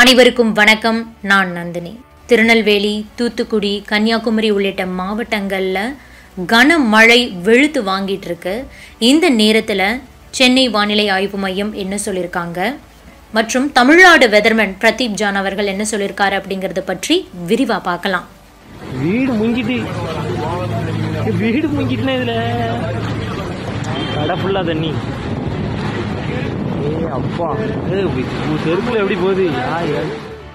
அனைவருக்கும் வணக்கம் நான் நந்தினி திருநெல்வேலி தூத்துக்குடி கன்னியாகுமரி உள்ளிட்ட மாவட்டங்களில் கனமழை வெளுத்து வாங்கிட்டு இருக்கு இந்த நேரத்தில் சென்னை வானிலை ஆய்வு மையம் என்ன சொல்லியிருக்காங்க மற்றும் தமிழ்நாடு வெதர்மேன் பிரதீப் ஜான் அவர்கள் என்ன சொல்லியிருக்காரு அப்படிங்கிறத பற்றி விரிவாக பார்க்கலாம் வீடு முங்கிட்டு வீடு முங்கிட்டுனா இதுல கடை ஃபுல்லா தண்ணி ஏ அப்பா ஏ செருப்புல எப்படி போகுது யார்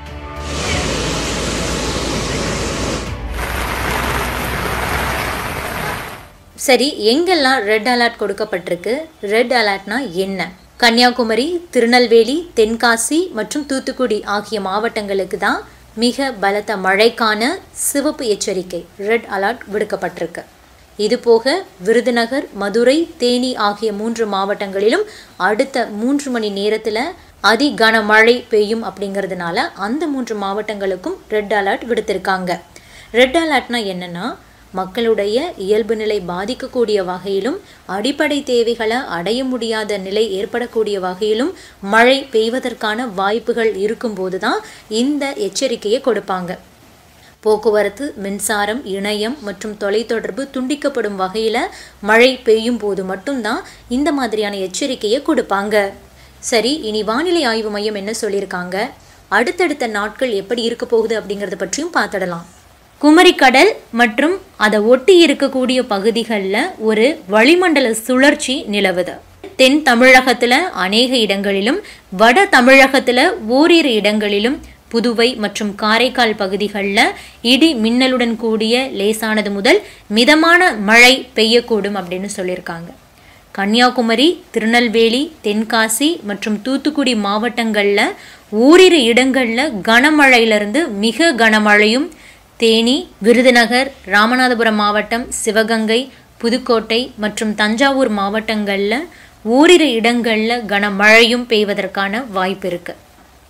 சரி எங்கெல்லாம் ரெட் அலர்ட் கொடுக்கப்பட்டிருக்கு ரெட் அலர்ட்னா என்ன கன்னியாகுமரி திருநெல்வேலி தென்காசி மற்றும் தூத்துக்குடி ஆகிய மாவட்டங்களுக்கு தான் மிக பலத்த மழைக்கான சிவப்பு எச்சரிக்கை ரெட் அலர்ட் விடுக்கப்பட்டிருக்கு இதுபோக விருதுநகர் மதுரை தேனி ஆகிய மூன்று மாவட்டங்களிலும் அடுத்த மூன்று மணி நேரத்தில் அதி கனமழை பெய்யும் அப்படிங்கிறதுனால அந்த மூன்று மாவட்டங்களுக்கும் ரெட் அலர்ட் விடுத்திருக்காங்க ரெட் அலர்ட்னா என்னன்னா மக்களுடைய இயல்பு நிலை பாதிக்கக்கூடிய வகையிலும் அடிப்படை தேவைகளை அடைய முடியாத நிலை ஏற்படக்கூடிய வகையிலும் மழை பெய்வதற்கான வாய்ப்புகள் இருக்கும்போது தான் இந்த எச்சரிக்கையை கொடுப்பாங்க போக்குவரத்து மின்சாரம் இணையம் மற்றும் தொலைத்தொடர்பு துண்டிக்கப்படும் வகையில் மழை பெய்யும் போது மட்டும்தான் இந்த மாதிரியான எச்சரிக்கையை கொடுப்பாங்க சரி இனி வானிலை ஆய்வு மையம் என்ன சொல்லியிருக்காங்க அடுத்தடுத்த நாட்கள் எப்படி இருக்க போகுது அப்படிங்கிறத பற்றியும் பார்த்துடலாம் குமரிக்கடல் மற்றும் அதை ஒட்டி இருக்கக்கூடிய பகுதிகளில் ஒரு வளிமண்டல சுழற்சி நிலவுது தென் தமிழகத்தில் அநேக இடங்களிலும் வட தமிழகத்தில் ஓரிரு இடங்களிலும் புதுவை மற்றும் காரைக்கால் பகுதிகளில் இடி மின்னலுடன் கூடிய லேசானது முதல் மிதமான மழை பெய்யக்கூடும் அப்படின்னு சொல்லியிருக்காங்க கன்னியாகுமரி திருநெல்வேலி தென்காசி மற்றும் தூத்துக்குடி மாவட்டங்களில் ஓரிரு இடங்களில் கனமழையிலிருந்து மிக கனமழையும் தேனி விருதுநகர் ராமநாதபுரம் மாவட்டம் சிவகங்கை புதுக்கோட்டை மற்றும் தஞ்சாவூர் மாவட்டங்களில் ஓரிரு இடங்களில் கனமழையும் பெய்வதற்கான வாய்ப்பு இருக்குது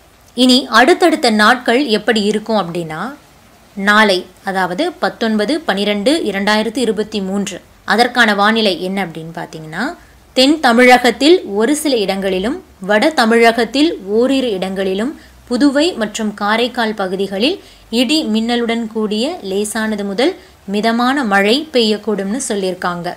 இனி அடுத்தடுத்த நாட்கள் எப்படி இருக்கும் அப்படின்னா நாளை அதாவது பத்தொன்பது பனிரெண்டு இரண்டாயிரத்தி இருபத்தி மூன்று அதற்கான வானிலை என்ன அப்படின்னு பார்த்தீங்கன்னா தென் தமிழகத்தில் ஒரு சில இடங்களிலும் வட தமிழகத்தில் ஓரிரு இடங்களிலும் புதுவை மற்றும் காரைக்கால் பகுதிகளில் இடி மின்னலுடன் கூடிய லேசானது முதல் மிதமான மழை பெய்யக்கூடும்னு சொல்லியிருக்காங்க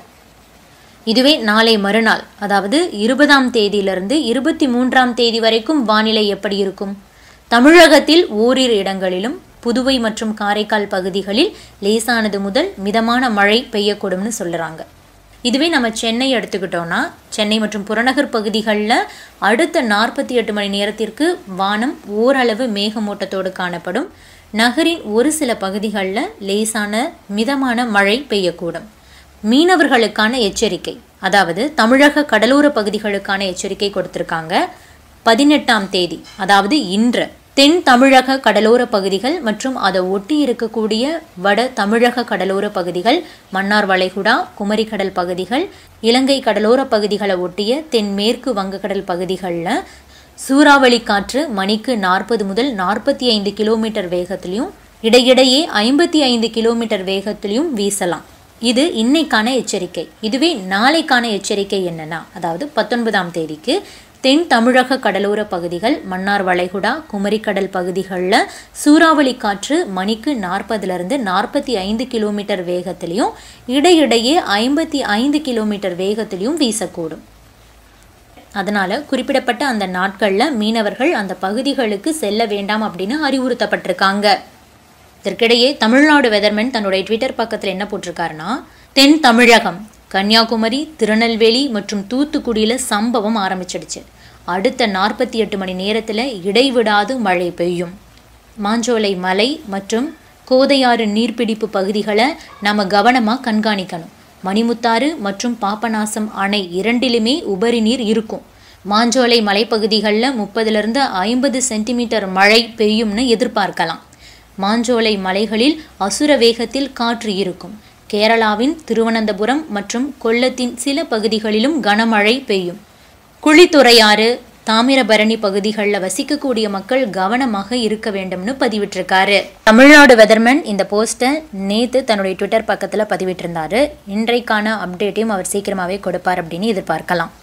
இதுவே நாளை மறுநாள் அதாவது இருபதாம் தேதியிலிருந்து இருபத்தி மூன்றாம் தேதி வரைக்கும் வானிலை எப்படி இருக்கும் தமிழகத்தில் ஓரிரு இடங்களிலும் புதுவை மற்றும் காரைக்கால் பகுதிகளில் லேசானது முதல் மிதமான மழை பெய்யக்கூடும்னு சொல்கிறாங்க இதுவே நம்ம சென்னை எடுத்துக்கிட்டோம்னா சென்னை மற்றும் புறநகர் பகுதிகளில் அடுத்த நாற்பத்தி எட்டு மணி நேரத்திற்கு வானம் ஓரளவு மேகமூட்டத்தோடு காணப்படும் நகரின் ஒரு சில பகுதிகளில் லேசான மிதமான மழை பெய்யக்கூடும் மீனவர்களுக்கான எச்சரிக்கை அதாவது தமிழக கடலோர பகுதிகளுக்கான எச்சரிக்கை கொடுத்துருக்காங்க பதினெட்டாம் தேதி அதாவது இன்று தென் தமிழக கடலோர பகுதிகள் மற்றும் அதை ஒட்டி இருக்கக்கூடிய வட தமிழக கடலோர பகுதிகள் மன்னார் வளைகுடா குமரிக்கடல் பகுதிகள் இலங்கை கடலோர பகுதிகளை ஒட்டிய தென்மேற்கு வங்கக்கடல் பகுதிகளில் சூறாவளி காற்று மணிக்கு நாற்பது முதல் நாற்பத்தி ஐந்து கிலோமீட்டர் வேகத்திலையும் இடையிடையே ஐம்பத்தி ஐந்து கிலோமீட்டர் வேகத்திலையும் வீசலாம் இது இன்னைக்கான எச்சரிக்கை இதுவே நாளைக்கான எச்சரிக்கை என்னன்னா அதாவது பத்தொன்பதாம் தேதிக்கு தென் தமிழக கடலோர பகுதிகள் மன்னார் வளைகுடா குமரிக்கடல் பகுதிகளில் சூறாவளி காற்று மணிக்கு நாற்பதுலேருந்து நாற்பத்தி ஐந்து கிலோமீட்டர் வேகத்திலையும் இடையிடையே ஐம்பத்தி ஐந்து கிலோமீட்டர் வேகத்திலையும் வீசக்கூடும் அதனால் குறிப்பிடப்பட்ட அந்த நாட்களில் மீனவர்கள் அந்த பகுதிகளுக்கு செல்ல வேண்டாம் அப்படின்னு அறிவுறுத்தப்பட்டிருக்காங்க இதற்கிடையே தமிழ்நாடு வெதர்மேன் தன்னுடைய ட்விட்டர் பக்கத்தில் என்ன போட்டிருக்காருன்னா தென் தமிழகம் கன்னியாகுமரி திருநெல்வேலி மற்றும் தூத்துக்குடியில் சம்பவம் ஆரம்பிச்சிடுச்சு அடுத்த நாற்பத்தி எட்டு மணி நேரத்தில் இடைவிடாது மழை பெய்யும் மாஞ்சோலை மலை மற்றும் கோதையாறு நீர்பிடிப்பு பகுதிகளை நம்ம கவனமாக கண்காணிக்கணும் மணிமுத்தாறு மற்றும் பாபநாசம் அணை இரண்டிலுமே உபரி நீர் இருக்கும் மாஞ்சோலை மலைப்பகுதிகளில் முப்பதுலேருந்து ஐம்பது சென்டிமீட்டர் மழை பெய்யும்னு எதிர்பார்க்கலாம் மாஞ்சோலை மலைகளில் அசுர வேகத்தில் காற்று இருக்கும் கேரளாவின் திருவனந்தபுரம் மற்றும் கொல்லத்தின் சில பகுதிகளிலும் கனமழை பெய்யும் குழித்துறையாறு தாமிரபரணி பகுதிகளில் வசிக்கக்கூடிய மக்கள் கவனமாக இருக்க வேண்டும்னு பதிவிட்டிருக்காரு தமிழ்நாடு வெதர்மேன் இந்த போஸ்ட்டை நேத்து தன்னுடைய ட்விட்டர் பக்கத்தில் பதிவிட்டிருந்தாரு இன்றைக்கான அப்டேட்டையும் அவர் சீக்கிரமாகவே கொடுப்பார் அப்படின்னு எதிர்பார்க்கலாம்